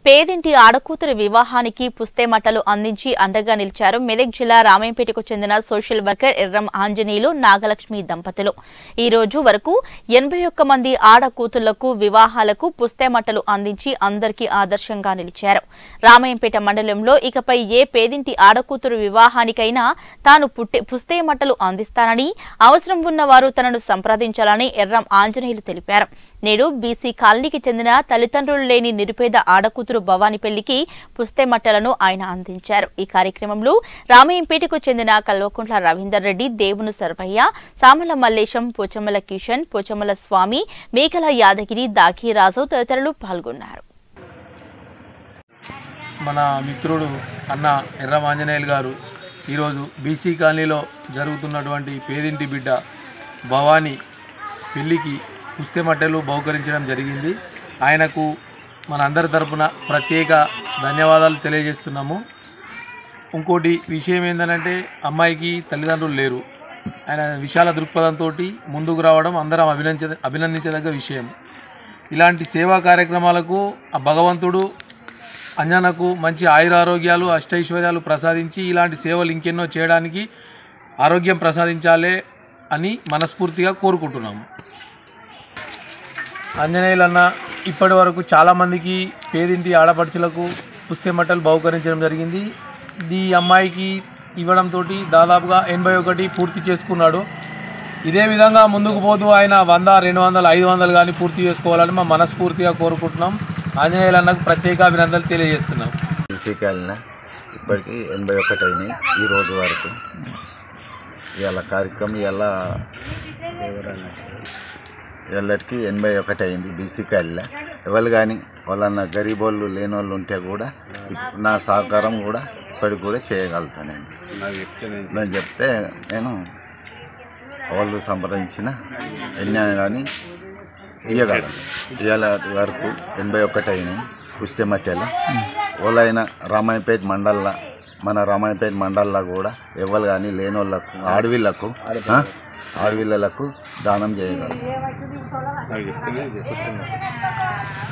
పేదింటి ఆడకూతురి వివాహానికి పుస్తేమట్టలు అందించి అండగా నిలిచారు మెదక్ జిల్లా రామేంపేటకు చెందిన సోషల్ వర్కర్ ఎర్రం ఆంజనేయులు నాగలక్ష్మి దంపతులు ఈ రోజు వరకు ఎనభై ఒక్క మంది ఆడకూతుళ్లకు వివాహాలకు పుస్తేమట్టలు అందించి అందరికీ ఆదర్శంగా నిలిచారు రామేంపేట మండలంలో ఇకపై ఏ పేదింటి ఆడకూతురు వివాహానికైనా తాను పుట్టే పుస్తేమట్టలు అందిస్తానని అవసరం ఉన్న వారు తనను సంప్రదించాలని ఎర్రం ఆంజనేయులు తెలిపారు నేడు బీసీ కాలనీకి చెందిన తల్లిదండ్రులు లేని నిరుపేద ఆడకూతురు భవాని పెళ్లికి పుస్తెమట్టలను ఆయన అందించారు ఈ కార్యక్రమంలో రామయ్యంపేటకు చెందిన కల్వకుంట్ల రవీందర్ రెడ్డి దేవును సర్వయ్య సామల మల్లేశం పోచమ్మల కిషన్ పోచమ్మల స్వామి మేకల యాదగిరి దాఖీరాజు తదితరులు పాల్గొన్నారు మన మిత్రుడు అన్న ఎర్రమాంజనేయులు గారు ఈరోజు బీసీ కాలనీలో జరుగుతున్నటువంటి పేదింటి బిడ్డ భవానీ పెళ్లికి పుస్తెమట్టెలు బహుకరించడం జరిగింది ఆయనకు మన అందరి తరపున ప్రత్యేక ధన్యవాదాలు తెలియజేస్తున్నాము ఇంకోటి విషయం ఏంటంటే అమ్మాయికి తల్లిదండ్రులు లేరు ఆయన విశాల దృక్పథంతో ముందుకు రావడం అందరం అభినంచ అభినందించదగ్గ విషయం ఇలాంటి సేవా కార్యక్రమాలకు ఆ భగవంతుడు అంజనకు మంచి ఆయురారోగ్యాలు అష్టైశ్వర్యాలు ప్రసాదించి ఇలాంటి సేవలు ఇంకెన్నో చేయడానికి ఆరోగ్యం ప్రసాదించాలి అని మనస్ఫూర్తిగా కోరుకుంటున్నాము ఆంజనేయులన్న ఇప్పటి వరకు చాలామందికి పేదింటి ఆడపడుచులకు పుస్తెమట్టలు బహుకరించడం జరిగింది ఈ అమ్మాయికి ఇవ్వడంతో దాదాపుగా ఎనభై ఒకటి పూర్తి చేసుకున్నాడు ఇదే విధంగా ముందుకు పోతూ ఆయన వంద రెండు వందలు ఐదు వందలు కానీ పూర్తి చేసుకోవాలని మా మనస్ఫూర్తిగా కోరుకుంటున్నాం ఆంజనేయులన్నకు ప్రత్యేక అభినందనలు తెలియజేస్తున్నాం ఈసీకాలిన ఇప్పటికీ ఎనభై ఒకటి అయినాయి ఈ రోజు వరకు ఇవాళ కార్యక్రమం ఇలా ఇవాళకి ఎనభై ఒకటి అయింది బీసీ కాలిలో ఎవరు కానీ వాళ్ళన్న గరీబోళ్ళు లేని వాళ్ళు ఉంటే కూడా ఇప్- నా సహకారం కూడా ఇప్పటికి కూడా చేయగలుగుతానండి నేను చెప్తే నేను వాళ్ళు సంప్రదించిన ఎన్ని కానీ ఇవ్వగలను ఇవాళ వరకు ఎనభై ఒకటి అయినాయి పుస్తెమట్టెలు వాళ్ళైన రామాయపేట మండల్లో మన రామాయపేట మండల్లో కూడా ఎవరు కానీ లేని వాళ్ళకు ఆడవిళ్ళకు ఆ? ఆడవిళ్ళలకు దానం చేయగలరు